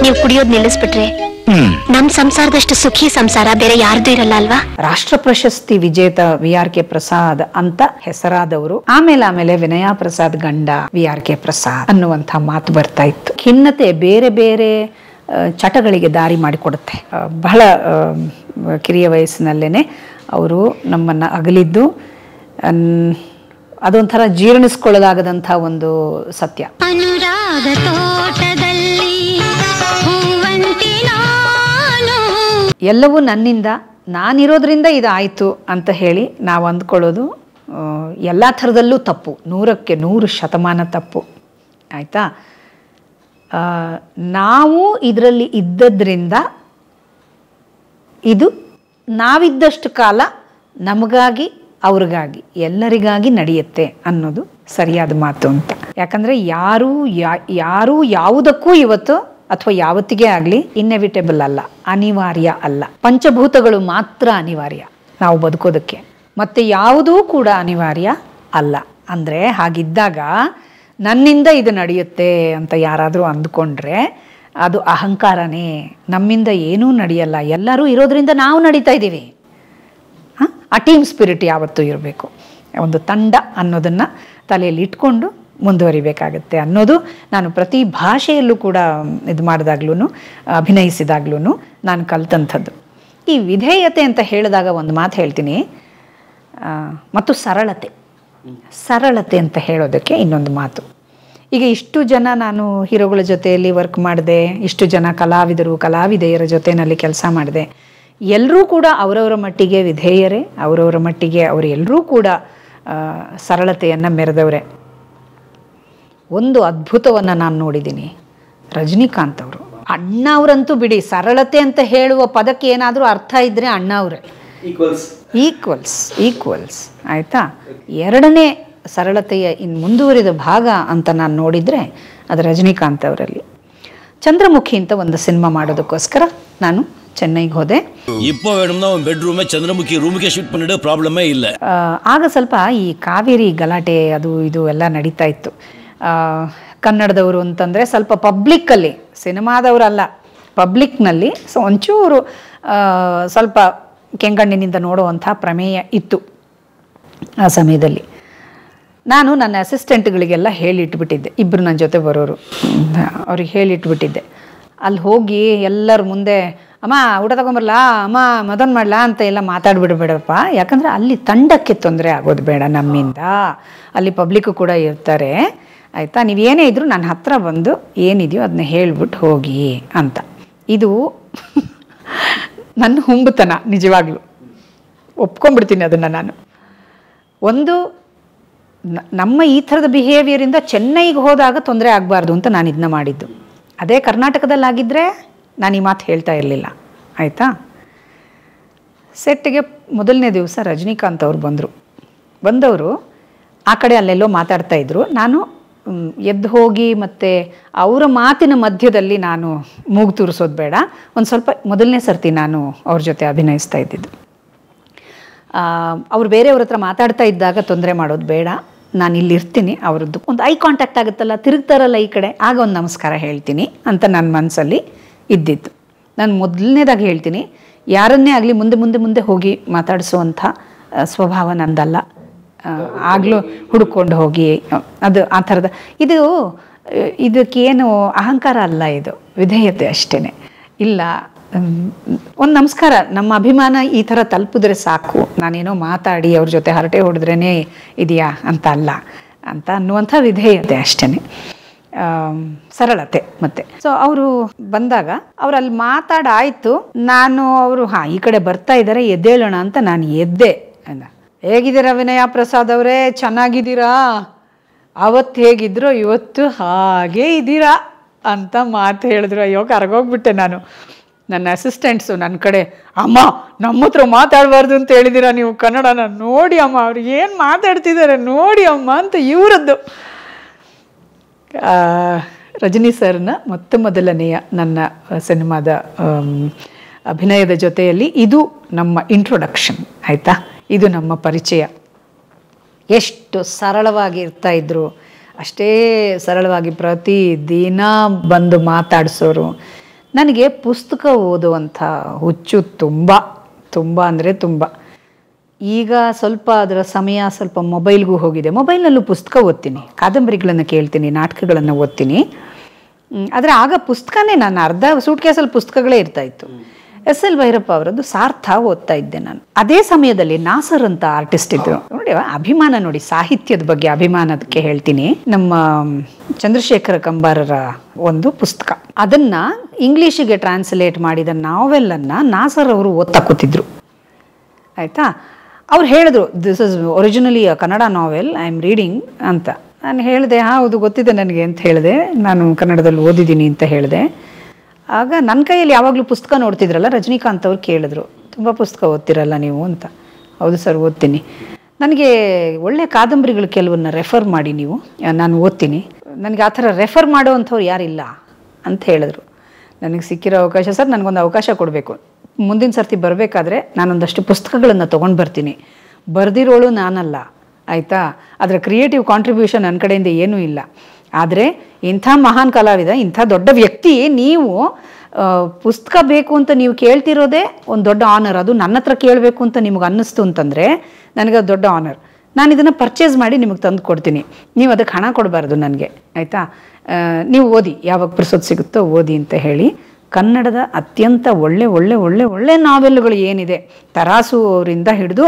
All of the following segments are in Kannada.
ನೀವು ಕುಡಿಯೋದ್ ನಿಲ್ಲಿಸ್ಬಿಟ್ರೆ ಹ್ಮ್ ನಮ್ ಸಂಸಾರದಷ್ಟು ಸುಖಿ ಸಂಸಾರ ಬೇರೆ ಯಾರ್ದು ಇರಲ್ಲ ಅಲ್ವಾ ರಾಷ್ಟ್ರ ಪ್ರಶಸ್ತಿ ವಿಜೇತ ವಿ ಆರ್ ಕೆ ಪ್ರಸಾದ್ ಅಂತ ಹೆಸರಾದವರು ಆಮೇಲೆ ಆಮೇಲೆ ವಿನಯ ಪ್ರಸಾದ್ ಗಂಡ ವಿ ಆರ್ ಕೆ ಪ್ರಸಾದ್ ಅನ್ನುವಂಥ ಮಾತು ಬರ್ತಾ ಇತ್ತು ಖಿನ್ನತೆ ಬೇರೆ ಬೇರೆ ಆ, ಚಟಗಳಿಗೆ ದಾರಿ ಮಾಡಿಕೊಡುತ್ತೆ ಆ, ಬಹಳ ಆ, ಕಿರಿಯ ವಯಸ್ಸಿನಲ್ಲೇನೆ ಅವರು ನಮ್ಮನ್ನ ಅಗಲಿದ್ದು ಅನ್- ಅದೊಂಥರ ಜೀರ್ಣಿಸ್ಕೊಳ್ಳಲಾಗದಂಥ ಒಂದು ಸತ್ಯ ಅನುರಾಗ ತೋಟದಲ್ಲಿ ಹೂವಂತಿ ನಾನು ಎಲ್ಲವೂ ನನ್ನಿಂದ ನಾನಿರೋದ್ರಿಂದ ಇದಾಯಿತು ಅಂತ ಹೇಳಿ ನಾವು ಅಂದ್ಕೊಳ್ಳೋದು ಎಲ್ಲ ಥರದಲ್ಲೂ ತಪ್ಪು ನೂರಕ್ಕೆ ನೂರು ಶತಮಾನ ತಪ್ಪು ಆಯಿತಾ ನಾವು ಇದರಲ್ಲಿ ಇದ್ದದ್ರಿಂದ ಇದು ನಾವಿದ್ದಷ್ಟು ಕಾಲ ನಮಗಾಗಿ ಅವ್ರಿಗಾಗಿ ಎಲ್ಲರಿಗಾಗಿ ನಡೆಯುತ್ತೆ ಅನ್ನೋದು ಸರಿಯಾದ ಮಾತು ಅಂತ ಯಾಕಂದರೆ ಯಾರೂ ಯಾ- ಯಾರೂ ಯಾವುದಕ್ಕೂ ಇವತ್ತು ಅಥವಾ ಯಾವತ್ತಿಗೆ ಆಗಲಿ ಇನ್ನೆವಿಟೇಬಲ್ ಅಲ್ಲ ಅನಿವಾರ್ಯ ಅಲ್ಲ ಪಂಚಭೂತಗಳು ಮಾತ್ರ ಅನಿವಾರ್ಯ ನಾವು ಬದುಕೋದಕ್ಕೆ ಮತ್ತು ಯಾವುದೂ ಕೂಡ ಅನಿವಾರ್ಯ ಅಲ್ಲ ಅಂದರೆ ಹಾಗಿದ್ದಾಗ ನನ್ನಿಂದ ಇದು ನಡೆಯುತ್ತೆ ಅಂತ ಯಾರಾದರೂ ಅಂದ್ಕೊಂಡ್ರೆ ಅದು ಅಹಂಕಾರನೇ ನಮ್ಮಿಂದ ಏನೂ ನಡೆಯಲ್ಲ ಎಲ್ಲರೂ ಇರೋದ್ರಿಂದ ನಾವು ನಡೀತಾ ಇದ್ದೀವಿ ಹ? ಆ ಟೀಮ್ ಸ್ಪಿರಿಟ್ ಯಾವತ್ತೂ ಇರಬೇಕು ಒಂದು ತಂಡ ಅನ್ನೋದನ್ನು ತಲೆಯಲ್ಲಿ ಇಟ್ಕೊಂಡು ಮುಂದುವರಿಬೇಕಾಗತ್ತೆ ಅನ್ನೋದು ನಾನು ಪ್ರತಿ ಭಾಷೆಯಲ್ಲೂ ಕೂಡ ಇದು ಮಾಡಿದಾಗ್ಲೂ ಅಭಿನಯಿಸಿದಾಗ್ಲೂ ನಾನು ಕಲ್ತಂಥದ್ದು ಈ ವಿಧೇಯತೆ ಅಂತ ಹೇಳಿದಾಗ ಒಂದು ಮಾತು ಹೇಳ್ತೀನಿ ಆ, ಮತ್ತು ಸರಳತೆ ಸರಳತೆ ಅಂತ ಹೇಳೋದಕ್ಕೆ ಇನ್ನೊಂದು ಮಾತು ಈಗ ಇಷ್ಟು ಜನ ನಾನು ಹೀರೋಗಳ ಜೊತೆಯಲ್ಲಿ ವರ್ಕ್ ಮಾಡಿದೆ ಇಷ್ಟು ಜನ ಕಲಾವಿದರು ಕಲಾವಿದೆಯರ ಜೊತೆಯಲ್ಲಿ ಕೆಲಸ ಮಾಡಿದೆ ಎಲ್ಲರೂ ಕೂಡ ಅವರವರ ಮಟ್ಟಿಗೆ ವಿಧೇಯರೇ ಅವರವರ ಮಟ್ಟಿಗೆ ಅವರು ಎಲ್ಲರೂ ಕೂಡ ಆ, ಸರಳತೆಯನ್ನು ಮೆರೆದವರೇ ಒಂದು ಅದ್ಭುತವನ್ನು ನಾನು ನೋಡಿದ್ದೀನಿ ರಜನಿಕಾಂತ್ ಅವರು ಅಣ್ಣ ಅವರಂತೂ ಬಿಡಿ ಸರಳತೆ ಅಂತ ಹೇಳುವ ಪದಕ್ಕೆ ಏನಾದರೂ ಅರ್ಥ ಇದ್ದರೆ ಅಣ್ಣ ಅವರೇ ಈಕ್ವಲ್ಸ್ ಈಕ್ವಲ್ಸ್ ಆಯಿತಾ ಎರಡನೇ ಸರಳತೆಯ ಇನ್ನು ಮುಂದುವರಿದ ಭಾಗ ಅಂತ ನಾನು ನೋಡಿದರೆ ಅದು ರಜನಿಕಾಂತ್ ಅವರಲ್ಲಿ ಚಂದ್ರಮುಖಿ ಅಂತ ಒಂದು ಸಿನಿಮಾ ಮಾಡೋದಕ್ಕೋಸ್ಕರ ನಾನು ಚೆನ್ನೈಗೆ ಹೋದೆ இப்போ வேணும்னா உன் பெட்ரூமை சந்திரமுகி ரூமுக்கே ஷிஃப்ட் பண்ணிட்டு ப்ராப்ளமே இல்லை ಆ, ಆಗ ಸ್ವಲ್ಪ ಈ ಕಾವೇರಿ ಗಲಾಟೆ ಅದು ಇದು ಎಲ್ಲ ನಡೀತಾ ಇತ್ತು ಆ, ಕನ್ನಡದವರು ಅಂತಂದರೆ ಸ್ವಲ್ಪ ಪಬ್ಲಿಕ್ಕಲ್ಲಿ ಸಿನಿಮಾದವರಲ್ಲ ಪಬ್ಲಿಕ್ನಲ್ಲಿ ಸೊ ಒಂಚೂರು ಆ, ಸ್ವಲ್ಪ ಕೆಂಗಣ್ಣಿನಿಂದ ನೋಡುವಂಥ ಪ್ರಮೇಯ ಇತ್ತು ಆ ಸಮಯದಲ್ಲಿ ನಾನು ನನ್ನ ಅಸಿಸ್ಟೆಂಟ್ಗಳಿಗೆಲ್ಲ ಹೇಳಿಟ್ಬಿಟ್ಟಿದ್ದೆ ಇಬ್ಬರು ನನ್ನ ಜೊತೆ ಬರೋರು ಹ್ಮ್, ಅವ್ರಿಗೆ ಹೇಳಿಟ್ಬಿಟ್ಟಿದ್ದೆ ಅಲ್ಲಿ ಹೋಗಿ ಎಲ್ಲರ ಮುಂದೆ ಅಮ್ಮ ಊಟ ತಗೊಂಬರ್ಲಾ ಅಮ್ಮ ಮದನ್ ಮಾಡ್ಲಾ ಅಂತ ಎಲ್ಲ ಮಾತಾಡ್ಬಿಡ್ಬೇಡಪ್ಪ ಯಾಕಂದರೆ ಅಲ್ಲಿ ತಂಡಕ್ಕೆ ತೊಂದರೆ ಆಗೋದು ಬೇಡ ನಮ್ಮಿಂದ ಅಲ್ಲಿ ಪಬ್ಲಿಕ್ಕು ಕೂಡ ಇರ್ತಾರೆ ಆಯಿತಾ ನೀವು ಏನೇ ಇದ್ರೂ ನನ್ನ ಹತ್ರ ಬಂದು ಏನಿದೆಯೋ ಅದನ್ನ ಹೇಳ್ಬಿಟ್ಟು ಹೋಗಿ ಅಂತ ಇದು ನನ್ನ ಹುಂಬತನ ನಿಜವಾಗ್ಲೂ ಒಪ್ಕೊಂಡ್ಬಿಡ್ತೀನಿ ಅದನ್ನು ನಾನು ಒಂದು ನ- ನಮ್ಮ ಈ ಥರದ ಬಿಹೇವಿಯರಿಂದ ಚೆನ್ನೈಗೆ ಹೋದಾಗ ತೊಂದರೆ ಆಗಬಾರ್ದು ಅಂತ ನಾನು ಇದನ್ನ ಮಾಡಿದ್ದು ಅದೇ ಕರ್ನಾಟಕದಲ್ಲಾಗಿದ್ದರೆ ನಾನು ಈ ಮಾತು ಹೇಳ್ತಾ ಇರಲಿಲ್ಲ ಆಯಿತಾ ಸೆಟ್ಗೆ ಮೊದಲನೇ ದಿವಸ ರಜನಿಕಾಂತ್ ಅವ್ರು ಬಂದರು ಬಂದವರು ಆ ಕಡೆ ಅಲ್ಲೆಲ್ಲೋ ಮಾತಾಡ್ತಾ ಇದ್ರು ನಾನು ಮ್, ಎದ್ದು ಹೋಗಿ ಮತ್ತು ಅವರ ಮಾತಿನ ಮಧ್ಯದಲ್ಲಿ ನಾನು ಮೂಗು ತೂರಿಸೋದು ಬೇಡ ಒಂದು ಸ್ವಲ್ಪ ಮೊದಲನೇ ಸರ್ತಿ ನಾನು ಅವ್ರ ಜೊತೆ ಅಭಿನಯಿಸ್ತಾ ಇದ್ದಿದ್ದು ಆ, ಅವ್ರು ಬೇರೆಯವ್ರ ಹತ್ರ ಮಾತಾಡ್ತಾ ಇದ್ದಾಗ ತೊಂದರೆ ಮಾಡೋದು ಬೇಡ ನಾನು ಇಲ್ಲಿ ಇರ್ತೀನಿ ಅವ್ರದ್ದು ಒಂದು ಐ ಕಾಂಟ್ಯಾಕ್ಟ್ ಆಗುತ್ತಲ್ಲ ತಿರುಗ್ತಾರಲ್ಲ ಈ ಕಡೆ ಆಗ ಒಂದು ನಮಸ್ಕಾರ ಹೇಳ್ತೀನಿ ಅಂತ ನನ್ನ ಮನಸ್ಸಲ್ಲಿ ಇದ್ದಿತ್ತು ನಾನು ಮೊದಲನೇದಾಗಿ ಹೇಳ್ತೀನಿ ಯಾರನ್ನೇ ಆಗಲಿ ಮುಂದೆ ಮುಂದೆ ಮುಂದೆ ಹೋಗಿ ಮಾತಾಡಿಸುವಂಥ ಆ, ಸ್ವಭಾವ ನಂದಲ್ಲ ಆ, ಆಗ್ಲೂ ಹುಡ್ಕೊಂಡು ಹೋಗಿ ಆ, ಅದು ಆ ಥರದ ಇದು ಆ, ಇದಕ್ಕೇನು ಅಹಂಕಾರ ಅಲ್ಲ ಇದು ವಿಧೇಯತೆ ಅಷ್ಟೇ ಇಲ್ಲ ಒಂದು ನಮಸ್ಕಾರ ನಮ್ಮ ಅಭಿಮಾನ ಈ ಥರ ತಲುಪಿದ್ರೆ ಸಾಕು ನಾನೇನೋ ಮಾತಾಡಿ ಅವ್ರ ಜೊತೆ ಹರಟೆ ಹೊಡೆದ್ರೇ ಇದೆಯಾ ಅಂತ ಅಲ್ಲ ಅಂತ ಅನ್ನುವಂಥ ವಿಧೇಯತೆ ಅಷ್ಟೇ ಸರಳತೆ ಮತ್ತೆ ಸೊ ಅವರು ಬಂದಾಗ ಅವ್ರು ಅಲ್ಲಿ ಮಾತಾಡಾಯ್ತು ನಾನು ಅವರು ಹಾಂ ಈ ಕಡೆ ಬರ್ತಾ ಇದ್ದಾರೆ ಎದ್ದೇಳೋಣ ಅಂತ ನಾನು ಎದ್ದೆ ಅಂದ ಹೇಗಿದ್ದೀರಾ ವಿನಯ ಪ್ರಸಾದ್ ಅವರೇ ಚೆನ್ನಾಗಿದ್ದೀರಾ ಅವತ್ತು ಹೇಗಿದ್ರು ಇವತ್ತು ಹಾಗೇ ಇದ್ದೀರಾ ಅಂತ ಮಾತು ಹೇಳಿದ್ರು ಅಯ್ಯೋ ಕರ್ಗೋಗ್ಬಿಟ್ಟೆ ನಾನು ನನ್ನ ಅಸಿಸ್ಟೆಂಟ್ಸು ನನ್ನ ಕಡೆ ಅಮ್ಮ ನಮ್ಮ ಹತ್ರ ಮಾತಾಡಬಾರ್ದು ಅಂತ ಹೇಳಿದ್ದೀರಾ ನೀವು ಕನ್ನಡನ ನೋಡಿ ಅಮ್ಮ ಅವ್ರು ಏನು ಮಾತಾಡ್ತಿದ್ದಾರೆ ನೋಡಿ ಅಮ್ಮ ಅಂತ ಇವರದ್ದು ಆ, ರಜನಿ ಸರ್ನ ಮೊತ್ತ ಮೊದಲನೆಯ ನನ್ನ ಸಿನಿಮಾದ ಆಮ್, ಅಭಿನಯದ ಜೊತೆಯಲ್ಲಿ ಇದು ನಮ್ಮ ಇಂಟ್ರೊಡಕ್ಷನ್ ಆಯಿತಾ ಇದು ನಮ್ಮ ಪರಿಚಯ ಎಷ್ಟು ಸರಳವಾಗಿ ಇರ್ತಾ ಇದ್ರು ಅಷ್ಟೇ ಸರಳವಾಗಿ ಪ್ರತಿ ದಿನ ಬಂದು ಮಾತಾಡಿಸೋರು ನನಗೆ ಪುಸ್ತಕ ಓದುವಂಥ ಹುಚ್ಚು ತುಂಬ ತುಂಬ ಅಂದರೆ ತುಂಬ ಈಗ ಸ್ವಲ್ಪ ಅದರ ಸಮಯ ಸ್ವಲ್ಪ ಮೊಬೈಲ್ಗೂ ಹೋಗಿದೆ ಮೊಬೈಲ್ನಲ್ಲೂ ಪುಸ್ತಕ ಓದ್ತೀನಿ ಕಾದಂಬರಿಗಳನ್ನು ಕೇಳ್ತೀನಿ ನಾಟಕಗಳನ್ನು ಓದ್ತೀನಿ ಮ್, ಆದರೆ ಆಗ ಪುಸ್ತಕನೇ ನಾನು ಅರ್ಧ ಸೂಟ್ ಕೇಸಲ್ಲಿ ಪುಸ್ತಕಗಳೇ ಇರ್ತಾ ಇತ್ತು ಎಸ್ ಎಲ್ ಭೈರಪ್ಪ ಅವರದ್ದು ಸಾರ್ಥ ಓದ್ತಾ ಇದ್ದೆ ನಾನು ಅದೇ ಸಮಯದಲ್ಲಿ ನಾಸರ್ ಅಂತ ಆರ್ಟಿಸ್ಟ್ ಇದ್ರು ನೋಡಿ ಅಭಿಮಾನ ನೋಡಿ ಸಾಹಿತ್ಯದ ಬಗ್ಗೆ ಅಭಿಮಾನದಕ್ಕೆ ಹೇಳ್ತೀನಿ ನಮ್ಮ ಚಂದ್ರಶೇಖರ ಕಂಬಾರರ ಒಂದು ಪುಸ್ತಕ ಅದನ್ನ ಇಂಗ್ಲಿಷಿಗೆ ಟ್ರಾನ್ಸ್ಲೇಟ್ ಮಾಡಿದ ನಾವೆಲ್ಲನ್ನ ನಾಸರ್ ಅವರು ಓದ್ತಾ ಕೂತಿದ್ರು ಆಯಿತಾ ಅವ್ರು ಹೇಳಿದ್ರು ದಿಸ್ ಇಸ್ ಒರಿಜಿನಲಿ ಅ Kannada novel I am reading ಅಂತ ನಾನು ಹೇಳಿದೆ ಹೌದು ಗೊತ್ತಿದೆ ನನಗೆ ಅಂತ ಹೇಳಿದೆ ನಾನು ಕನ್ನಡದಲ್ಲಿ ಓದಿದ್ದೀನಿ ಅಂತ ಹೇಳಿದೆ ಆಗ ನನ್ನ ಕೈಯಲ್ಲಿ ಯಾವಾಗಲೂ ಪುಸ್ತಕ ನೋಡ್ತಿದ್ರಲ್ಲ ರಜನಿಕಾಂತ್ ಅವ್ರು ಕೇಳಿದ್ರು ತುಂಬ ಪುಸ್ತಕ ಓದ್ತಿರಲ್ಲ ನೀವು ಅಂತ ಹೌದು ಸರ್ ಓದ್ತೀನಿ ನನಗೆ ಒಳ್ಳೆ ಕಾದಂಬರಿಗಳು ಕೆಲವನ್ನ ರೆಫರ್ ಮಾಡಿ ನೀವು ಆ, ನಾನು ಓದ್ತೀನಿ ನನಗೆ ಆ ಥರ ರೆಫರ್ ಮಾಡುವಂಥವ್ರು ಯಾರಿಲ್ಲ ಅಂತ ಹೇಳಿದ್ರು ನನಗೆ ಸಿಕ್ಕಿರೋ ಅವಕಾಶ ಸರ್ ನನಗೊಂದು ಅವಕಾಶ ಕೊಡಬೇಕು ಮುಂದಿನ ಸರ್ತಿ ಬರಬೇಕಾದ್ರೆ ನಾನೊಂದಷ್ಟು ಪುಸ್ತಕಗಳನ್ನು ತೊಗೊಂಡು ಬರ್ತೀನಿ ಬರೆದಿರೋಳು ನಾನಲ್ಲ ಆಯಿತಾ ಅದರ ಕ್ರಿಯೇಟಿವ್ ಕಾಂಟ್ರಿಬ್ಯೂಷನ್ ನನ್ನ ಕಡೆಯಿಂದ ಏನೂ ಇಲ್ಲ ಆದರೆ ಇಂಥ ಮಹಾನ್ ಕಲಾವಿದ ಇಂಥ ದೊಡ್ಡ ವ್ಯಕ್ತಿ ನೀವು ಆ, ಪುಸ್ತಕ ಬೇಕು ಅಂತ ನೀವು ಕೇಳ್ತಿರೋದೇ ಒಂದು ದೊಡ್ಡ ಆನರ್ ಅದು ನನ್ನ ಹತ್ರ ಕೇಳಬೇಕು ಅಂತ ನಿಮ್ಗೆ ಅನ್ನಿಸ್ತು ಅಂತಂದರೆ ನನಗೆ ಅದು ದೊಡ್ಡ ಆನರ್ ನಾನು ಇದನ್ನು ಪರ್ಚೇಸ್ ಮಾಡಿ ನಿಮಗೆ ತಂದು ಕೊಡ್ತೀನಿ ನೀವು ಅದಕ್ಕೆ ಹಣ ಕೊಡಬಾರ್ದು ನನಗೆ ಆಯಿತಾ ನೀವು ಓದಿ ಯಾವಾಗ ಪುರ್ಸೊತ್ತು ಸಿಗುತ್ತೋ ಓದಿ ಅಂತ ಹೇಳಿ ಕನ್ನಡದ ಅತ್ಯಂತ ಒಳ್ಳೆ ಒಳ್ಳೆ ಒಳ್ಳೆ ಒಳ್ಳೆ ನಾವೆಲ್ಗಳು ಏನಿದೆ ತರಾಸು ಅವರಿಂದ ಹಿಡಿದು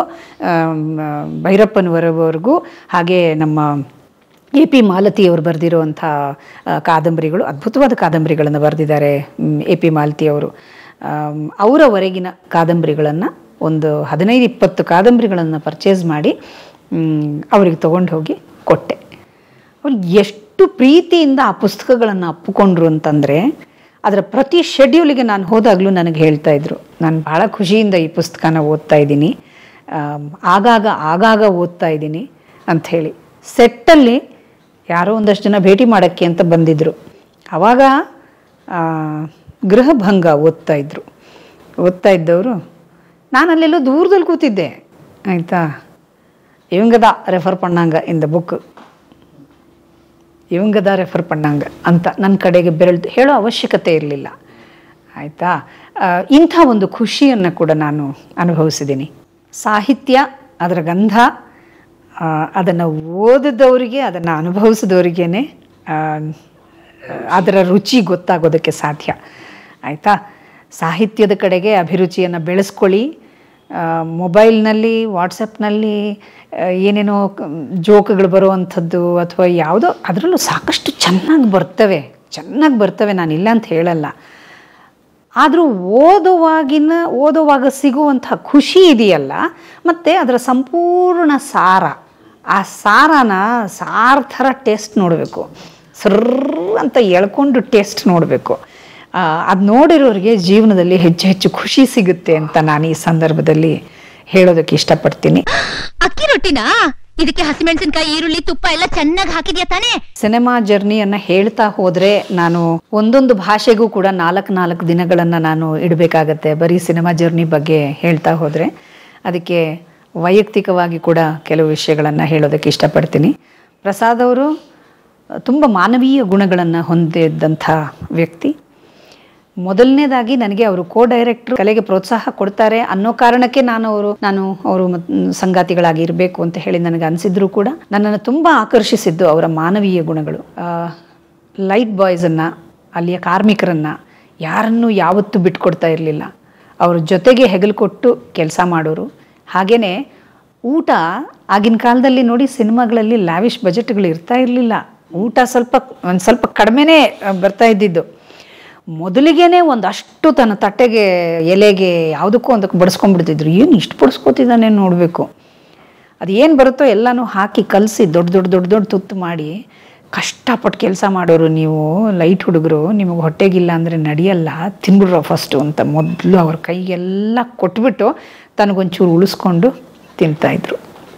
ಭೈರಪ್ಪನವರವರೆಗೂ ಹಾಗೆ ನಮ್ಮ ಎ ಪಿ ಮಾಲತಿಯವರು ಬರೆದಿರುವಂಥ ಕಾದಂಬರಿಗಳು ಅದ್ಭುತವಾದ ಕಾದಂಬರಿಗಳನ್ನು ಬರೆದಿದ್ದಾರೆ ಎ ಪಿ ಮಾಲತಿಯವರು ಆಮ್, ಅವರವರೆಗಿನ ಕಾದಂಬರಿಗಳನ್ನು ಒಂದು ಹದಿನೈದು ಇಪ್ಪತ್ತು ಕಾದಂಬರಿಗಳನ್ನು ಪರ್ಚೇಸ್ ಮಾಡಿ ಮ್, ಅವ್ರಿಗೆ ತೊಗೊಂಡು ಹೋಗಿ ಕೊಟ್ಟೆ ಅವ್ರು ಎಷ್ಟು ಪ್ರೀತಿಯಿಂದ ಆ ಪುಸ್ತಕಗಳನ್ನು ಅಪ್ಪಿಕೊಂಡ್ರು ಅಂತಂದರೆ ಅದರ ಪ್ರತಿ ಶೆಡ್ಯೂಲಿಗೆ ನಾನು ಹೋದಾಗಲೂ ನನಗೆ ಹೇಳ್ತಾ ಇದ್ರು ನಾನು ಭಾಳ ಖುಷಿಯಿಂದ ಈ ಪುಸ್ತಕನ ಓದ್ತಾ ಇದ್ದೀನಿ ಆಮ್, ಆಗಾಗ ಆಗಾಗ ಓದ್ತಾ ಇದ್ದೀನಿ ಅಂಥೇಳಿ ಸೆಟ್ಟಲ್ಲಿ ಯಾರೋ ಒಂದಷ್ಟು ಜನ ಭೇಟಿ ಮಾಡೋಕ್ಕೆ ಅಂತ ಬಂದಿದ್ದರು ಆವಾಗ ಆ, ಗೃಹಭಂಗ ಓದ್ತಾ ಇದ್ರು ಓದ್ತಾ ಇದ್ದವರು ನಾನು ಅಲ್ಲೆಲ್ಲೋ ದೂರದಲ್ಲಿ ಕೂತಿದ್ದೆ ಆಯಿತಾ ಇವಂಗದ ರೆಫರ್ ಪಣ್ಣಾಂಗ ಇನ್ ದ ಬುಕ್ ಇವಂಗದ ರೆಫರ್ ಪಣ್ಣಾಂಗ ಅಂತ ನನ್ನ ಕಡೆಗೆ ಬೆರಳು ಹೇಳೋ ಅವಶ್ಯಕತೆ ಇರಲಿಲ್ಲ ಆಯಿತಾ ಇಂಥ ಒಂದು ಖುಷಿಯನ್ನು ಕೂಡ ನಾನು ಅನುಭವಿಸಿದ್ದೀನಿ ಸಾಹಿತ್ಯ ಅದರ ಗಂಧ ಅದನ್ನು ಓದಿದವರಿಗೆ ಅದನ್ನು ಅನುಭವಿಸಿದವ್ರಿಗೇ ಅದರ ರುಚಿ ಗೊತ್ತಾಗೋದಕ್ಕೆ ಸಾಧ್ಯ ಆಯಿತಾ ಸಾಹಿತ್ಯದ ಕಡೆಗೆ ಅಭಿರುಚಿಯನ್ನು ಬೆಳೆಸ್ಕೊಳ್ಳಿ ಆ, ಮೊಬೈಲ್ನಲ್ಲಿ ವಾಟ್ಸಪ್ನಲ್ಲಿ ಆ, ಏನೇನೋ ಕ- ಜೋಕ್ಗಳು ಬರುವಂಥದ್ದು ಅಥವಾ ಯಾವುದೋ ಅದರಲ್ಲೂ ಸಾಕಷ್ಟು ಚೆನ್ನಾಗಿ ಬರ್ತವೆ ಚೆನ್ನಾಗಿ ಬರ್ತವೆ ನಾನು ಇಲ್ಲ ಅಂತ ಹೇಳಲ್ಲ ಆದರೂ ಓದುವಾಗಿನ ಓದುವಾಗ ಸಿಗುವಂಥ ಖುಷಿ ಇದೆಯಲ್ಲ ಮತ್ತು ಅದರ ಸಂಪೂರ್ಣ ಸಾರ ಆ ಸಾರನ ಸಾರ ಥರ ಟೇಸ್ಟ್ ನೋಡಬೇಕು ಸರ್ರ್ ಅಂತ ಎಳ್ಕೊಂಡು ಟೇಸ್ಟ್ ನೋಡಬೇಕು ಅದು ನೋಡಿರೋರಿಗೆ ಜೀವನದಲ್ಲಿ ಹೆಚ್ಚು ಹೆಚ್ಚು ಖುಷಿ ಸಿಗುತ್ತೆ ಅಂತ ನಾನು ಈ ಸಂದರ್ಭದಲ್ಲಿ ಹೇಳೋದಕ್ಕೆ ಇಷ್ಟಪಡ್ತೀನಿ ಅಕ್ಕಿ ರೊಟ್ಟಿನಾ ಇದಕ್ಕೆ ಹಸಿಮೆಣಸಿನಕಾಯಿ ಈರುಳ್ಳಿ ತುಪ್ಪ ಎಲ್ಲ ಚೆನ್ನಾಗಿ ಹಾಕಿದ್ಯಾ ತಾನೇ ಸಿನಿಮಾ ಜರ್ನಿಯನ್ನು ಹೇಳ್ತಾ ಹೋದರೆ ನಾನು ಒಂದೊಂದು ಭಾಷೆಗೂ ಕೂಡ ನಾಲ್ಕು ನಾಲ್ಕು ದಿನಗಳನ್ನು ನಾನು ಇಡಬೇಕಾಗತ್ತೆ ಬರೀ ಸಿನಿಮಾ ಜರ್ನಿ ಬಗ್ಗೆ ಹೇಳ್ತಾ ಹೋದರೆ ಅದಕ್ಕೆ ವೈಯಕ್ತಿಕವಾಗಿ ಕೂಡ ಕೆಲವು ವಿಷಯಗಳನ್ನು ಹೇಳೋದಕ್ಕೆ ಇಷ್ಟಪಡ್ತೀನಿ ಪ್ರಸಾದ್ ಅವರು ತುಂಬ ಮಾನವೀಯ ಗುಣಗಳನ್ನು ಹೊಂದಿದ್ದಂಥ ವ್ಯಕ್ತಿ ಮೊದಲನೇದಾಗಿ ನನಗೆ ಅವರು ಕೋ ಡೈರೆಕ್ಟ್ರು ಕಲೆಗೆ ಪ್ರೋತ್ಸಾಹ ಕೊಡ್ತಾರೆ ಅನ್ನೋ ಕಾರಣಕ್ಕೆ ನಾನು ಅವರು ನಾನು ಅವರು ಮತ್- ಸಂಗಾತಿಗಳಾಗಿ ಇರಬೇಕು ಅಂತ ಹೇಳಿ ನನಗೆ ಅನಿಸಿದ್ರು ಕೂಡ ನನ್ನನ್ನು ತುಂಬ ಆಕರ್ಷಿಸಿದ್ದು ಅವರ ಮಾನವೀಯ ಗುಣಗಳು ಲೈಟ್ ಬಾಯ್ಸನ್ನು ಅಲ್ಲಿಯ ಕಾರ್ಮಿಕರನ್ನು ಯಾರನ್ನೂ ಯಾವತ್ತೂ ಬಿಟ್ಕೊಡ್ತಾ ಇರಲಿಲ್ಲ ಅವ್ರ ಜೊತೆಗೆ ಹೆಗಲು ಕೊಟ್ಟು ಕೆಲಸ ಮಾಡೋರು ಹಾಗೆಯೇ ಊಟ ಆಗಿನ ಕಾಲದಲ್ಲಿ ನೋಡಿ ಸಿನಿಮಾಗಳಲ್ಲಿ ಲ್ಯಾವಿಶ್ ಬಜೆಟ್ಗಳು ಇರ್ತಾ ಇರಲಿಲ್ಲ ಊಟ ಸ್ವಲ್ಪ ಒಂದು ಸ್ವಲ್ಪ ಕಡಿಮೆನೇ ಬರ್ತಾ ಇದ್ದಿದ್ದು ಮೊದಲಿಗೇನೆ ಒಂದಷ್ಟು ತನ್ನ ತಟ್ಟೆಗೆ ಎಲೆಗೆ ಯಾವುದಕ್ಕೂ ಒಂದಕ್ಕೆ ಬಡಿಸ್ಕೊಂಡ್ಬಿಡ್ತಿದ್ರು ಏನು ಇಷ್ಟು ಬಡಿಸ್ಕೊತಿದ್ದಾನೆ ನೋಡಬೇಕು ಅದು ಏನು ಬರುತ್ತೋ ಎಲ್ಲನೂ ಹಾಕಿ ಕಲಸಿ ದೊಡ್ಡ ದೊಡ್ಡ ದೊಡ್ಡ ದೊಡ್ಡ ತುತ್ತು ಮಾಡಿ ಕಷ್ಟಪಟ್ಟು ಕೆಲಸ ಮಾಡೋರು ನೀವು ಲೈಟ್ ಹುಡುಗರು ನಿಮಗೆ ಹೊಟ್ಟೆಗಿಲ್ಲ ಅಂದರೆ ನಡೆಯಲ್ಲ ತಿನ್ಬಿಡ್ರೋ ಫಸ್ಟು ಅಂತ ಮೊದಲು ಅವ್ರ ಕೈಗೆಲ್ಲ ಕೊಟ್ಬಿಟ್ಟು ತನಗೊಂಚೂರು ಉಳಿಸ್ಕೊಂಡು ತಿಂತಾಯಿದ್ರು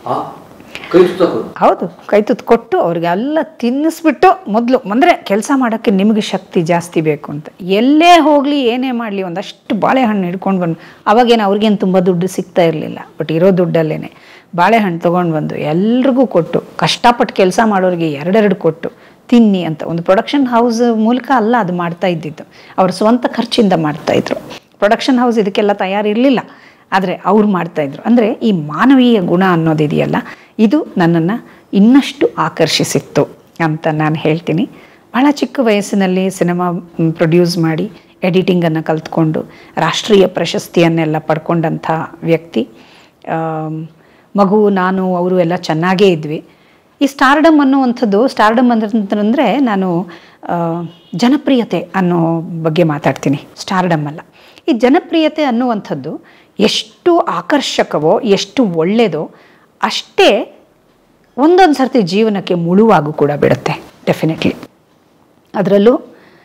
ಹೌದು ಕೈ ತುತ್ತು ಕೊಟ್ಟು ಅವ್ರಿಗೆ ಎಲ್ಲ ತಿನ್ನಿಸ್ಬಿಟ್ಟು ಮೊದಲು ಅಂದರೆ ಕೆಲಸ ಮಾಡೋಕ್ಕೆ ನಿಮಗೆ ಶಕ್ತಿ ಜಾಸ್ತಿ ಬೇಕು ಅಂತ ಎಲ್ಲೇ ಹೋಗಲಿ ಏನೇ ಮಾಡಲಿ ಒಂದಷ್ಟು ಬಾಳೆಹಣ್ಣು ಹಿಡ್ಕೊಂಡು ಬಂದು ಅವಾಗೇನು ಅವ್ರಿಗೇನು ತುಂಬ ದುಡ್ಡು ಸಿಗ್ತಾ ಇರಲಿಲ್ಲ ಬಟ್ ಇರೋ ದುಡ್ಡಲ್ಲೇ ಬಾಳೆಹಣ್ಣು ತೊಗೊಂಡು ಬಂದು ಎಲ್ರಿಗೂ ಕೊಟ್ಟು ಕಷ್ಟಪಟ್ಟು ಕೆಲಸ ಮಾಡೋರಿಗೆ ಎರಡೆರಡು ಕೊಟ್ಟು ತಿನ್ನಿ ಅಂತ ಒಂದು ಪ್ರೊಡಕ್ಷನ್ ಹೌಸ್ ಮೂಲಕ ಅಲ್ಲ ಅದು ಮಾಡ್ತಾ ಇದ್ದಿದ್ದು ಅವ್ರ ಸ್ವಂತ ಖರ್ಚಿಂದ ಮಾಡ್ತಾ ಇದ್ರು ಪ್ರೊಡಕ್ಷನ್ ಹೌಸ್ ಇದಕ್ಕೆಲ್ಲ ತಯಾರಿರಲಿಲ್ಲ ಆದರೆ ಅವ್ರು ಮಾಡ್ತಾ ಇದ್ರು ಅಂದರೆ ಈ ಮಾನವೀಯ ಗುಣ ಅನ್ನೋದಿದೆಯಲ್ಲ ಇದು ನನ್ನನ್ನು ಇನ್ನಷ್ಟು ಆಕರ್ಷಿಸಿತ್ತು ಅಂತ ನಾನು ಹೇಳ್ತೀನಿ ಬಹಳ ಚಿಕ್ಕ ವಯಸ್ಸಿನಲ್ಲಿ ಸಿನಿಮಾ ಪ್ರೊಡ್ಯೂಸ್ ಮಾಡಿ ಎಡಿಟಿಂಗನ್ನು ಕಲ್ತ್ಕೊಂಡು ರಾಷ್ಟ್ರೀಯ ಪ್ರಶಸ್ತಿಯನ್ನೆಲ್ಲ ಪಡ್ಕೊಂಡಂಥ ವ್ಯಕ್ತಿ ಆಮ್, ಮಗು ನಾನು ಅವರು ಎಲ್ಲ ಚೆನ್ನಾಗೇ ಇದ್ವಿ ಈ ಸ್ಟಾರ್ಡಮ್ ಅನ್ನುವಂಥದ್ದು ಸ್ಟಾರ್ಡಮ್ ಅಂತಂದ್ರೆ ನಾನು ಆ, ಜನಪ್ರಿಯತೆ ಅನ್ನೋ ಬಗ್ಗೆ ಮಾತಾಡ್ತೀನಿ ಸ್ಟಾರ್ಡಮ್ ಅಲ್ಲ ಈ ಜನಪ್ರಿಯತೆ ಅನ್ನುವಂಥದ್ದು ಎಷ್ಟು ಆಕರ್ಷಕವೋ ಎಷ್ಟು ಒಳ್ಳೆಯದೋ ಅಷ್ಟೇ ಒಂದೊಂದು ಸರ್ತಿ ಜೀವನಕ್ಕೆ ಮುಳುವಾಗೂ ಕೂಡ ಬಿಡುತ್ತೆ ಡೆಫಿನೆಟ್ಲಿ ಅದರಲ್ಲೂ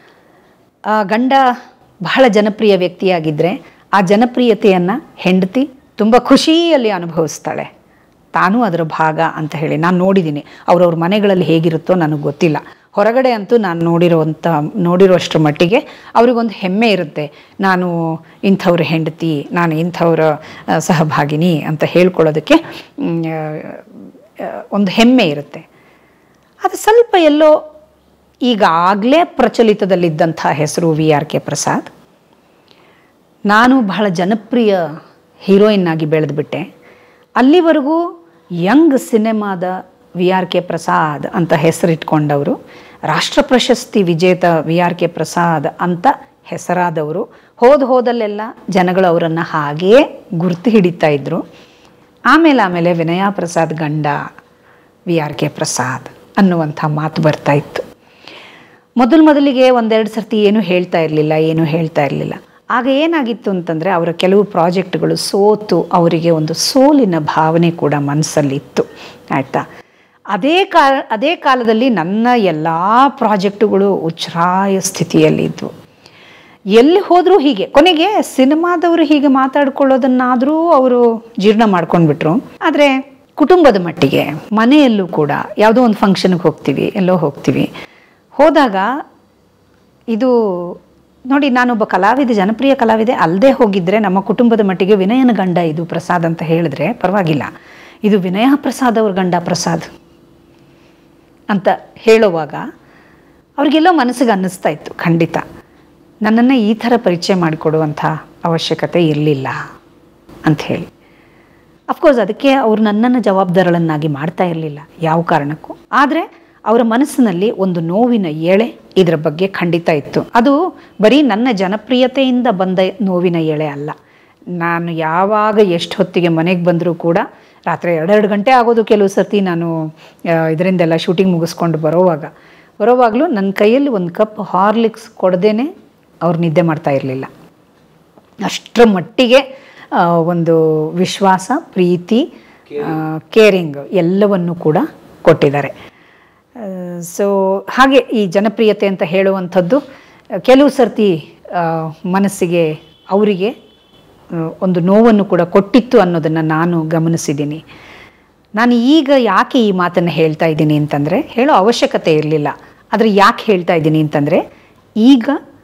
ಆ ಗಂಡ ಬಹಳ ಜನಪ್ರಿಯ ವ್ಯಕ್ತಿಯಾಗಿದ್ದರೆ ಆ ಜನಪ್ರಿಯತೆಯನ್ನು ಹೆಂಡತಿ ತುಂಬ ಖುಷಿಯಲ್ಲಿ ಅನುಭವಿಸ್ತಾಳೆ ತಾನೂ ಅದರ ಭಾಗ ಅಂತ ಹೇಳಿ ನಾನು ನೋಡಿದ್ದೀನಿ ಅವ್ರವ್ರ ಮನೆಗಳಲ್ಲಿ ಹೇಗಿರುತ್ತೋ ನನಗೆ ಗೊತ್ತಿಲ್ಲ ಹೊರಗಡೆ ಅಂತೂ ನಾನು ನೋಡಿರೋವಂಥ ನೋಡಿರೋಷ್ಟರ ಮಟ್ಟಿಗೆ ಅವ್ರಿಗೊಂದು ಹೆಮ್ಮೆ ಇರುತ್ತೆ ನಾನು ಇಂಥವ್ರ ಹೆಂಡತಿ ನಾನು ಇಂಥವ್ರ ಆ, ಸಹಭಾಗಿನಿ ಅಂತ ಹೇಳ್ಕೊಳ್ಳೋದಕ್ಕೆ ಮ್, ಆ, ಆ, ಒಂದು ಹೆಮ್ಮೆ ಇರುತ್ತೆ ಅದು ಸ್ವಲ್ಪ ಎಲ್ಲೋ ಈಗಾಗಲೇ ಪ್ರಚಲಿತದಲ್ಲಿದ್ದಂಥ ಹೆಸರು ವಿ ಆರ್ ಕೆ ಪ್ರಸಾದ್ ನಾನು ಬಹಳ ಜನಪ್ರಿಯ ಹೀರೋಯಿನ್ ಆಗಿ ಬೆಳೆದ್ಬಿಟ್ಟೆ ಅಲ್ಲಿವರೆಗೂ ಯಂಗ್ ಸಿನಿಮಾದ ವಿ ಆರ್ ಕೆ ಪ್ರಸಾದ್ ಅಂತ ಹೆಸರಿಟ್ಕೊಂಡವರು ರಾಷ್ಟ್ರ ಪ್ರಶಸ್ತಿ ವಿಜೇತ ವಿ ಆರ್ ಕೆ ಪ್ರಸಾದ್ ಅಂತ ಹೆಸರಾದವರು ಹೋದ ಹೋದಲ್ಲೆಲ್ಲ ಜನಗಳು ಅವರನ್ನು ಹಾಗೇ ಗುರ್ತು ಹಿಡಿತಾ ಇದ್ರು ಆಮೇಲೆ ಆಮೇಲೆ ವಿನಯ ಪ್ರಸಾದ್ ಗಂಡ ವಿ ಆರ್ ಕೆ ಪ್ರಸಾದ್ ಅನ್ನುವಂಥ ಮಾತು ಬರ್ತಾ ಇತ್ತು ಮೊದಲು ಮೊದಲಿಗೆ ಒಂದೆರಡು ಸರ್ತಿ ಏನೂ ಹೇಳ್ತಾ ಇರಲಿಲ್ಲ ಏನೂ ಹೇಳ್ತಾ ಇರಲಿಲ್ಲ ಆಗ ಏನಾಗಿತ್ತು ಅಂತಂದರೆ ಅವರ ಕೆಲವು ಪ್ರಾಜೆಕ್ಟ್ಗಳು ಸೋತು ಅವರಿಗೆ ಒಂದು ಸೋಲಿನ ಭಾವನೆ ಕೂಡ ಮನಸ್ಸಲ್ಲಿತ್ತು ಆಯಿತಾ ಅದೇ ಕಾಲ ಅದೇ ಕಾಲದಲ್ಲಿ ನನ್ನ ಎಲ್ಲ ಪ್ರಾಜೆಕ್ಟುಗಳು ಉಚ್ಛ್ರಾಯ ಸ್ಥಿತಿಯಲ್ಲಿದ್ವು ಎಲ್ಲಿ ಹೋದರೂ ಹೀಗೆ ಕೊನೆಗೆ ಸಿನಿಮಾದವರು ಹೀಗೆ ಮಾತಾಡ್ಕೊಳ್ಳೋದನ್ನಾದರೂ ಅವರು ಜೀರ್ಣ ಮಾಡ್ಕೊಂಡ್ಬಿಟ್ರು ಆದರೆ ಕುಟುಂಬದ ಮಟ್ಟಿಗೆ ಮನೆಯಲ್ಲೂ ಕೂಡ ಯಾವುದೋ ಒಂದು ಫಂಕ್ಷನ್ಗೆ ಹೋಗ್ತೀವಿ ಎಲ್ಲೋ ಹೋಗ್ತೀವಿ ಹೋದಾಗ ಇದು ನೋಡಿ ನಾನೊಬ್ಬ ಕಲಾವಿದೆ ಜನಪ್ರಿಯ ಕಲಾವಿದೆ ಅಲ್ಲದೆ ಹೋಗಿದ್ದರೆ ನಮ್ಮ ಕುಟುಂಬದ ಮಟ್ಟಿಗೆ ವಿನಯನ ಗಂಡ ಇದು ಪ್ರಸಾದ್ ಅಂತ ಹೇಳಿದ್ರೆ ಪರವಾಗಿಲ್ಲ ಇದು ವಿನಯ ಪ್ರಸಾದ್ ಅವ್ರ ಗಂಡ ಪ್ರಸಾದ್ ಅಂತ ಹೇಳುವಾಗ ಅವ್ರಿಗೆಲ್ಲೋ ಮನಸ್ಸಿಗೆ ಅನ್ನಿಸ್ತಾ ಇತ್ತು ಖಂಡಿತ ನನ್ನನ್ನು ಈ ಥರ ಪರಿಚಯ ಮಾಡಿಕೊಡುವಂಥ ಅವಶ್ಯಕತೆ ಇರಲಿಲ್ಲ ಅಂತ ಹೇಳಿ ಅಫ್ಕೋರ್ಸ್ ಅದಕ್ಕೆ ಅವ್ರು ನನ್ನನ್ನು ಜವಾಬ್ದಾರಳನ್ನಾಗಿ ಮಾಡ್ತಾ ಇರಲಿಲ್ಲ ಯಾವ ಕಾರಣಕ್ಕೂ ಆದರೆ ಅವರ ಮನಸ್ಸಿನಲ್ಲಿ ಒಂದು ನೋವಿನ ಎಳೆ ಇದರ ಬಗ್ಗೆ ಖಂಡಿತ ಇತ್ತು ಅದು ಬರೀ ನನ್ನ ಜನಪ್ರಿಯತೆಯಿಂದ ಬಂದ ನೋವಿನ ಎಳೆ ಅಲ್ಲ ನಾನು ಯಾವಾಗ ಎಷ್ಟು ಹೊತ್ತಿಗೆ ಮನೆಗೆ ಬಂದರೂ ಕೂಡ ರಾತ್ರಿ ಎರಡೆರಡು ಗಂಟೆ ಆಗೋದು ಕೆಲವು ಸರ್ತಿ ನಾನು ಆ, ಇದರಿಂದೆಲ್ಲ ಶೂಟಿಂಗ್ ಮುಗಿಸ್ಕೊಂಡು ಬರೋವಾಗ ಬರೋವಾಗಲೂ ನನ್ನ ಕೈಯಲ್ಲಿ ಒಂದು ಕಪ್ ಹಾರ್ಲಿಕ್ಸ್ ಕೊಡದೇನೆ ಅವ್ರು ನಿದ್ದೆ ಮಾಡ್ತಾ ಇರಲಿಲ್ಲ ಅಷ್ಟರ ಮಟ್ಟಿಗೆ ಆ, ಒಂದು ವಿಶ್ವಾಸ ಪ್ರೀತಿ ಕೇರಿಂಗ್ ಎಲ್ಲವನ್ನು ಕೂಡ ಕೊಟ್ಟಿದ್ದಾರೆ ಸೊ ಹಾಗೆ ಈ ಜನಪ್ರಿಯತೆ ಅಂತ ಹೇಳುವಂಥದ್ದು ಆ, ಕೆಲವು ಸರ್ತಿ ಆ, ಮನಸ್ಸಿಗೆ ಅವರಿಗೆ ಆ, ಒಂದು ನೋವನ್ನು ಕೂಡ ಕೊಟ್ಟಿತ್ತು ಅನ್ನೋದನ್ನು ನಾನು ಗಮನಿಸಿದ್ದೀನಿ ನಾನು ಈಗ ಯಾಕೆ ಈ ಮಾತನ್ನು ಹೇಳ್ತಾ ಇದ್ದೀನಿ ಅಂತಂದರೆ ಹೇಳೋ ಅವಶ್ಯಕತೆ ಇರಲಿಲ್ಲ ಆದರೆ ಯಾಕೆ ಹೇಳ್ತಾ ಇದ್ದೀನಿ ಅಂತಂದರೆ ಈಗ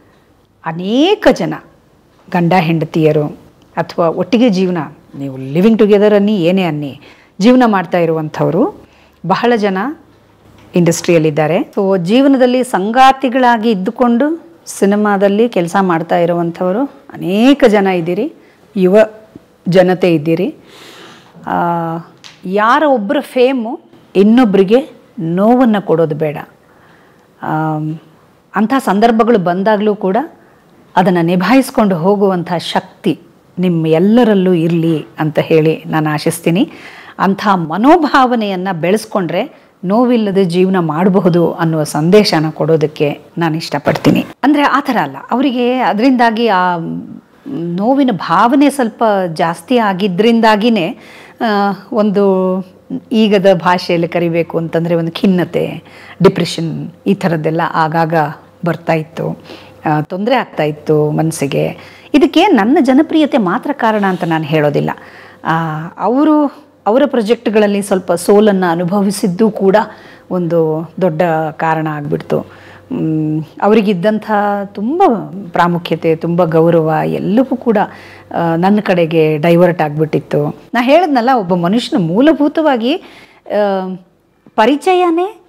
ಅನೇಕ ಜನ ಗಂಡ ಹೆಂಡತಿಯರು ಅಥವಾ ಒಟ್ಟಿಗೆ ಜೀವನ ನೀವು ಲಿವಿಂಗ್ ಟುಗೆದರ್ ಅನ್ನಿ ಏನೇ ಅನ್ನಿ ಜೀವನ ಮಾಡ್ತಾ ಇರುವಂಥವರು ಬಹಳ ಜನ ಇಂಡಸ್ಟ್ರಿಯಲ್ಲಿದ್ದಾರೆ ಸೊ ಜೀವನದಲ್ಲಿ ಸಂಗಾತಿಗಳಾಗಿ ಇದ್ದುಕೊಂಡು ಸಿನಿಮಾದಲ್ಲಿ ಕೆಲಸ ಮಾಡ್ತಾ ಇರುವಂಥವರು ಅನೇಕ ಜನ ಇದ್ದೀರಿ ಯುವ ಜನತೆ ಇದ್ದೀರಿ ಆ, ಯಾರ ಒಬ್ಬರ ಫೇಮು ಇನ್ನೊಬ್ಬರಿಗೆ ನೋವನ್ನು ಕೊಡೋದು ಬೇಡ ಆಮ್, ಅಂಥ ಸಂದರ್ಭಗಳು ಬಂದಾಗಲೂ ಕೂಡ ಅದನ್ನು ನಿಭಾಯಿಸ್ಕೊಂಡು ಹೋಗುವಂಥ ಶಕ್ತಿ ನಿಮ್ಮ ಎಲ್ಲರಲ್ಲೂ ಇರಲಿ ಅಂತ ಹೇಳಿ ನಾನು ಆಶಿಸ್ತೀನಿ ಅಂಥ ಮನೋಭಾವನೆಯನ್ನು ಬೆಳೆಸ್ಕೊಂಡ್ರೆ ನೋವಿಲ್ಲದೆ ಜೀವನ ಮಾಡಬಹುದು ಅನ್ನುವ ಸಂದೇಶನ ಕೊಡೋದಕ್ಕೆ ನಾನು ಇಷ್ಟಪಡ್ತೀನಿ ಅಂದರೆ ಆ ಥರ ಅಲ್ಲ ಅವರಿಗೆ ಅದರಿಂದಾಗಿ ಆ ನೋವಿನ ಭಾವನೆ ಸ್ವಲ್ಪ ಜಾಸ್ತಿ ಆಗಿದ್ದರಿಂದಾಗಿನೇ ಆ, ಒಂದು ಈಗದ ಭಾಷೆಯಲ್ಲಿ ಕರಿಬೇಕು ಅಂತಂದರೆ ಒಂದು ಖಿನ್ನತೆ ಡಿಪ್ರೆಷನ್ ಈ ಥರದ್ದೆಲ್ಲ ಆಗಾಗ ಬರ್ತಾ ಇತ್ತು ತೊಂದರೆ ಆಗ್ತಾ ಇತ್ತು ಮನಸ್ಸಿಗೆ ಇದಕ್ಕೆ ನನ್ನ ಜನಪ್ರಿಯತೆ ಮಾತ್ರ ಕಾರಣ ಅಂತ ನಾನು ಹೇಳೋದಿಲ್ಲ ಆ, ಅವರು ಅವರ ಪ್ರಾಜೆಕ್ಟ್ಗಳಲ್ಲಿ ಸ್ವಲ್ಪ ಸೋಲನ್ನು ಅನುಭವಿಸಿದ್ದು ಕೂಡ ಒಂದು ದೊಡ್ಡ ಕಾರಣ ಆಗಿಬಿಡ್ತು ಮ್, ಅವರಿಗಿದ್ದಂಥ ತುಂಬ ಪ್ರಾಮುಖ್ಯತೆ ತುಂಬ ಗೌರವ ಎಲ್ಲವೂ ಕೂಡ ಆ, ನನ್ನ ಕಡೆಗೆ ಡೈವರ್ಟ್ ಆಗಿಬಿಟ್ಟಿತ್ತು ನಾ ಹೇಳಿದ್ನಲ್ಲ ಒಬ್ಬ ಮನುಷ್ಯನ ಮೂಲಭೂತವಾಗಿ ಆ, ಪರಿಚಯನೇ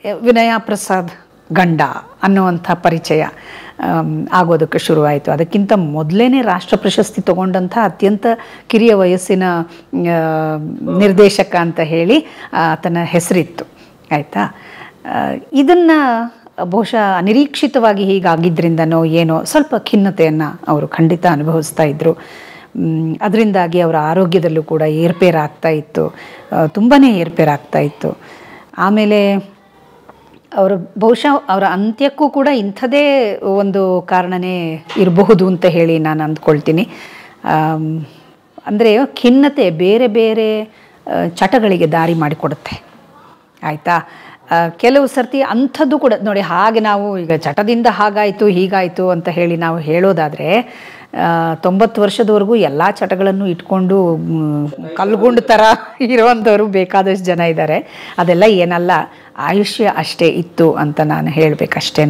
ವಿನಯ ಪ್ರಸಾದ್ ಗಂಡ ಅನ್ನುವಂಥ ಪರಿಚಯ ಆಮ್, ಆಗೋದಕ್ಕೆ ಶುರುವಾಯಿತು ಅದಕ್ಕಿಂತ ಮೊದಲೇ ರಾಷ್ಟ್ರ ಪ್ರಶಸ್ತಿ ತಗೊಂಡಂಥ ಅತ್ಯಂತ ಕಿರಿಯ ವಯಸ್ಸಿನ ಆ, ನಿರ್ದೇಶಕ ಅಂತ ಹೇಳಿ ಆತನ ಹೆಸರಿತ್ತು ಆಯಿತಾ ಇದನ್ನು ಬಹುಶಃ ಅನಿರೀಕ್ಷಿತವಾಗಿ ಹೀಗಾಗಿದ್ದರಿಂದನೋ ಏನೋ ಸ್ವಲ್ಪ ಖಿನ್ನತೆಯನ್ನು ಅವರು ಖಂಡಿತ ಅನುಭವಿಸ್ತಾ ಇದ್ದರು ಅದರಿಂದಾಗಿ ಅವರ ಆರೋಗ್ಯದಲ್ಲೂ ಕೂಡ ಏರ್ಪೇರಾಗ್ತಾ ಇತ್ತು ತುಂಬಾ ಏರ್ಪೇರಾಗ್ತಾ ಇತ್ತು ಆಮೇಲೆ ಅವರು ಬಹುಶಃ ಅವರ ಅಂತ್ಯಕ್ಕೂ ಕೂಡ ಇಂಥದೇ ಒಂದು ಕಾರಣನೇ ಇರಬಹುದು ಅಂತ ಹೇಳಿ ನಾನು ಅಂದ್ಕೊಳ್ತೀನಿ ಅಂದರೆ ಖಿನ್ನತೆ ಬೇರೆ ಬೇರೆ ಆ, ಚಟಗಳಿಗೆ ದಾರಿ ಮಾಡಿಕೊಡುತ್ತೆ ಆಯಿತಾ ಕೆಲವು ಸರ್ತಿ ಅಂಥದ್ದು ಕೂಡ ನೋಡಿ ಹಾಗೆ ನಾವು ಈಗ ಚಟದಿಂದ ಹಾಗಾಯಿತು ಹೀಗಾಯಿತು ಅಂತ ಹೇಳಿ ನಾವು ಹೇಳೋದಾದರೆ ತೊಂಬತ್ತು ವರ್ಷದವರೆಗೂ ಎಲ್ಲ ಚಟಗಳನ್ನು ಇಟ್ಕೊಂಡು ಮ್, ಕಲ್ಗುಂಡು ಥರ ಇರುವಂಥವ್ರು ಬೇಕಾದಷ್ಟು ಜನ ಇದ್ದಾರೆ ಅದೆಲ್ಲ ಏನಲ್ಲ ಆಯುಷ್ಯ ಅಷ್ಟೇ ಇತ್ತು ಅಂತ ನಾನು ಹೇಳಬೇಕಷ್ಟೇ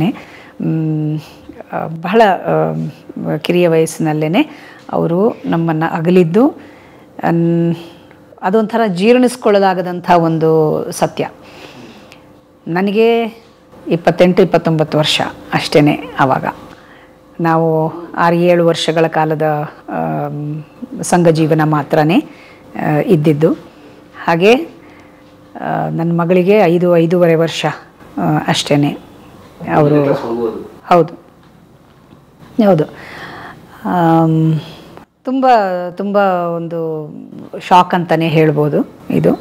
ಬಹಳ ಆ, ಕಿರಿಯ ವಯಸ್ಸಿನಲ್ಲೇ ಅವರು ನಮ್ಮನ್ನು ಅಗಲಿದ್ದು ಅನ್- ಅದೊಂಥರ ಜೀರ್ಣಿಸ್ಕೊಳ್ಳಲಾಗದಂಥ ಒಂದು ಸತ್ಯ ನನಗೆ ಇಪ್ಪತ್ತೆಂಟು ಇಪ್ಪತ್ತೊಂಬತ್ತು ವರ್ಷ ಅಷ್ಟೇ ಆವಾಗ ನಾವು ಆರು ಏಳು ವರ್ಷಗಳ ಕಾಲದ ಆಮ್, ಸಂಘ ಜೀವನ ಮಾತ್ರನೇ ಆ, ಇದ್ದಿದ್ದು ಹಾಗೆ ಆ, ನನ್ನ ಮಗಳಿಗೆ ಐದು ಐದೂವರೆ ವರ್ಷ ಅಷ್ಟೇ ಅವರು ಹೌದು ಹೌದು ತುಂಬ ತುಂಬ ಒಂದು ಶಾಕ್ ಅಂತಲೇ ಹೇಳ್ಬೋದು ಇದು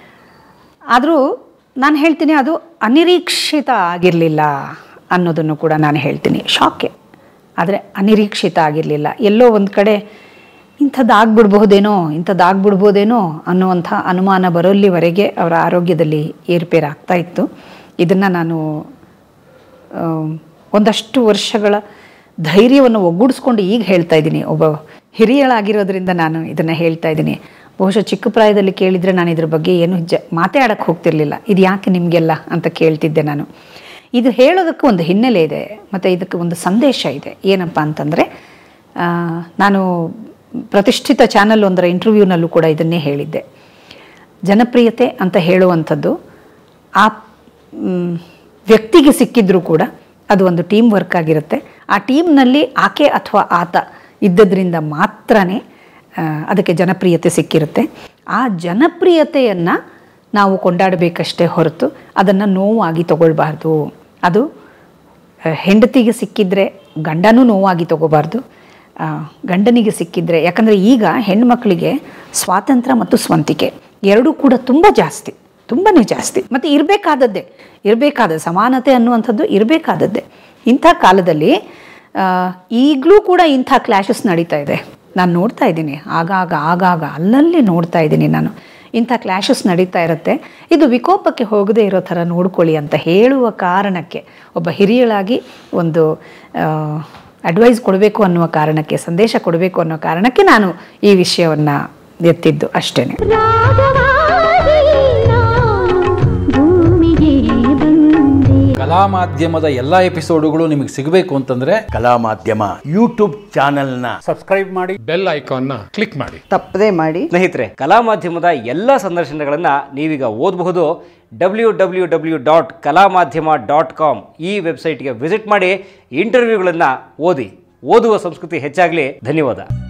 ಆದರೂ ನಾನು ಹೇಳ್ತೀನಿ ಅದು ಅನಿರೀಕ್ಷಿತ ಆಗಿರಲಿಲ್ಲ ಅನ್ನೋದನ್ನು ಕೂಡ ನಾನು ಹೇಳ್ತೀನಿ ಶಾಕೆ ಆದರೆ ಅನಿರೀಕ್ಷಿತ ಆಗಿರಲಿಲ್ಲ ಎಲ್ಲೋ ಒಂದು ಕಡೆ ಇಂಥದ್ದು ಆಗ್ಬಿಡ್ಬಹುದೇನೋ ಇಂಥದ್ದು ಆಗ್ಬಿಡ್ಬೋದೇನೋ ಅನ್ನುವಂಥ ಅನುಮಾನ ಬರೋಲ್ಲಿವರೆಗೆ ಅವರ ಆರೋಗ್ಯದಲ್ಲಿ ಏರ್ಪೇರಾಗ್ತಾ ಇತ್ತು ಇದನ್ನು ನಾನು ಆ, ಒಂದಷ್ಟು ವರ್ಷಗಳ ಧೈರ್ಯವನ್ನು ಒಗ್ಗೂಡಿಸ್ಕೊಂಡು ಈಗ ಹೇಳ್ತಾ ಇದ್ದೀನಿ ಒಬ್ಬ ಹಿರಿಯಳಾಗಿರೋದ್ರಿಂದ ನಾನು ಇದನ್ನು ಹೇಳ್ತಾ ಇದ್ದೀನಿ ಬಹುಶಃ ಚಿಕ್ಕ ಪ್ರಾಯದಲ್ಲಿ ಕೇಳಿದರೆ ನಾನು ಇದ್ರ ಬಗ್ಗೆ ಏನು ಜ ಮಾತಾಡಕ್ಕೆ ಹೋಗ್ತಿರ್ಲಿಲ್ಲ ಇದು ಯಾಕೆ ನಿಮಗೆಲ್ಲ ಅಂತ ಕೇಳ್ತಿದ್ದೆ ನಾನು ಇದು ಹೇಳೋದಕ್ಕೆ ಒಂದು ಹಿನ್ನೆಲೆ ಇದೆ ಮತ್ತು ಇದಕ್ಕೆ ಒಂದು ಸಂದೇಶ ಇದೆ ಏನಪ್ಪ ಅಂತಂದರೆ ನಾನು ಪ್ರತಿಷ್ಠಿತ ಚಾನಲ್ ಒಂದರ ಇಂಟರ್ವ್ಯೂನಲ್ಲೂ ಕೂಡ ಇದನ್ನೇ ಹೇಳಿದ್ದೆ ಜನಪ್ರಿಯತೆ ಅಂತ ಹೇಳುವಂಥದ್ದು ಆ ಮ್, ವ್ಯಕ್ತಿಗೆ ಸಿಕ್ಕಿದ್ರೂ ಕೂಡ ಅದು ಒಂದು ಟೀಮ್ ವರ್ಕ್ ಆಗಿರುತ್ತೆ ಆ ಟೀಮ್ನಲ್ಲಿ ಆಕೆ ಅಥವಾ ಆತ ಇದ್ದದ್ರಿಂದ ಮಾತ್ರನೇ ಆ, ಅದಕ್ಕೆ ಜನಪ್ರಿಯತೆ ಸಿಕ್ಕಿರುತ್ತೆ ಆ ಜನಪ್ರಿಯತೆಯನ್ನು ನಾವು ಕೊಂಡಾಡಬೇಕಷ್ಟೇ ಹೊರತು ಅದನ್ನು ನೋವಾಗಿ ತಗೊಳ್ಬಾರ್ದು ಅದು ಆ, ಹೆಂಡತಿಗೆ ಸಿಕ್ಕಿದ್ರೆ ಗಂಡನೂ ನೋವಾಗಿ ತಗೋಬಾರ್ದು ಆ, ಗಂಡನಿಗೆ ಸಿಕ್ಕಿದ್ರೆ ಯಾಕಂದರೆ ಈಗ ಹೆಣ್ಮಕ್ಳಿಗೆ ಸ್ವಾತಂತ್ರ್ಯ ಮತ್ತು ಸ್ವಂತಿಕೆ ಎರಡೂ ಕೂಡ ತುಂಬ ಜಾಸ್ತಿ ತುಂಬಾ ಜಾಸ್ತಿ ಮತ್ತು ಇರಬೇಕಾದದ್ದೇ ಇರಬೇಕಾದ ಸಮಾನತೆ ಅನ್ನುವಂಥದ್ದು ಇರಬೇಕಾದದ್ದೇ ಇಂಥ ಕಾಲದಲ್ಲಿ ಈಗಲೂ ಕೂಡ ಇಂಥ ಕ್ಲ್ಯಾಶಸ್ ನಡೀತಾ ಇದೆ ನಾನು ನೋಡ್ತಾ ಇದ್ದೀನಿ ಆಗಾಗ ಆಗಾಗ ಅಲ್ಲಲ್ಲಿ ನೋಡ್ತಾ ಇದ್ದೀನಿ ನಾನು ಇಂಥ ಕ್ಲ್ಯಾಶಸ್ ನಡೀತಾ ಇರುತ್ತೆ ಇದು ವಿಕೋಪಕ್ಕೆ ಹೋಗದೇ ಇರೋ ಥರ ನೋಡ್ಕೊಳ್ಳಿ ಅಂತ ಹೇಳುವ ಕಾರಣಕ್ಕೆ ಒಬ್ಬ ಹಿರಿಯಳಾಗಿ ಒಂದು ಅಡ್ವೈಸ್ ಕೊಡಬೇಕು ಅನ್ನುವ ಕಾರಣಕ್ಕೆ ಸಂದೇಶ ಕೊಡಬೇಕು ಅನ್ನೋ ಕಾರಣಕ್ಕೆ ನಾನು ಈ ವಿಷಯವನ್ನು ಎತ್ತಿದ್ದು ಅಷ್ಟೇ ರಾಗವಾಗಿ ನಾನು ಭೂಮಿಗೆ ಬಂದೆ ಕಲಾ ಮಾಧ್ಯಮದ ಎಲ್ಲಾ ಎಪಿಸೋಡುಗಳು ನಿಮಗೆ ಸಿಗಬೇಕು ಅಂತಂದ್ರೆ ಕಲಾ ಮಾಧ್ಯಮ ಯೂಟ್ಯೂಬ್ ಚಾನೆಲ್ನ ಬೆಲ್ ಐಕಾನ್ನ ಕ್ಲಿಕ್ ಮಾಡಿ ತಪ್ಪದೇ ಮಾಡಿ ಸ್ನೇಹಿತರೆ ಕಲಾ ಮಾಧ್ಯಮದ ಎಲ್ಲ ಸಂದರ್ಶನಗಳನ್ನು ನೀವೀಗ ಓದಬಹುದು ಡಬ್ಲ್ಯೂ ಡಬ್ಲ್ಯೂ ಡಬ್ಲ್ಯೂ ಡಾಟ್ ಕಲಾ ಮಾಧ್ಯಮ ಡಾಟ್ ಕಾಮ್ ಈ ವೆಬ್ಸೈಟ್ಗೆ ವಿಸಿಟ್ ಮಾಡಿ ಇಂಟರ್ವ್ಯೂಗಳನ್ನು ಓದಿ ಓದುವ ಸಂಸ್ಕೃತಿ ಹೆಚ್ಚಾಗಲಿ ಧನ್ಯವಾದ